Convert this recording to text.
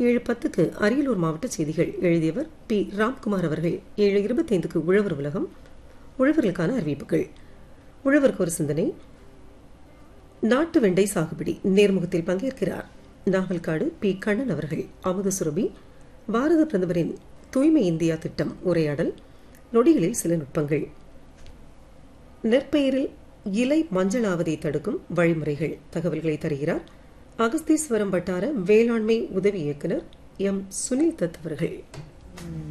ஏழு பத்துக்கு அரியலூர் மாவட்ட செய்திகள் எழுதியவர் பி ராம்குமார் அவர்கள் ஏழு இருபத்தைந்துக்கு உழவர் உலகம் உழவர்களுக்கான அறிவிப்புகள் உழவருக்கு ஒரு சிந்தனை நாட்டு வெண்டை சாகுபடி நேர்முகத்தில் பங்கேற்கிறார் நாகல்காடு பி கண்ணன் அவர்கள் அமுத சுரபி பாரத பிரதமரின் தூய்மை இந்தியா திட்டம் உரையாடல் நொடிகளில் சில நுட்பங்கள் நெற்பயிரில் இலை மஞ்சளாவதை தடுக்கும் வழிமுறைகள் தகவல்களை தருகிறார் அகஸ்தீஸ்வரம் வட்டார வேளாண்மை உதவி இயக்குனர் எம் சுனில் தத் அவர்கள்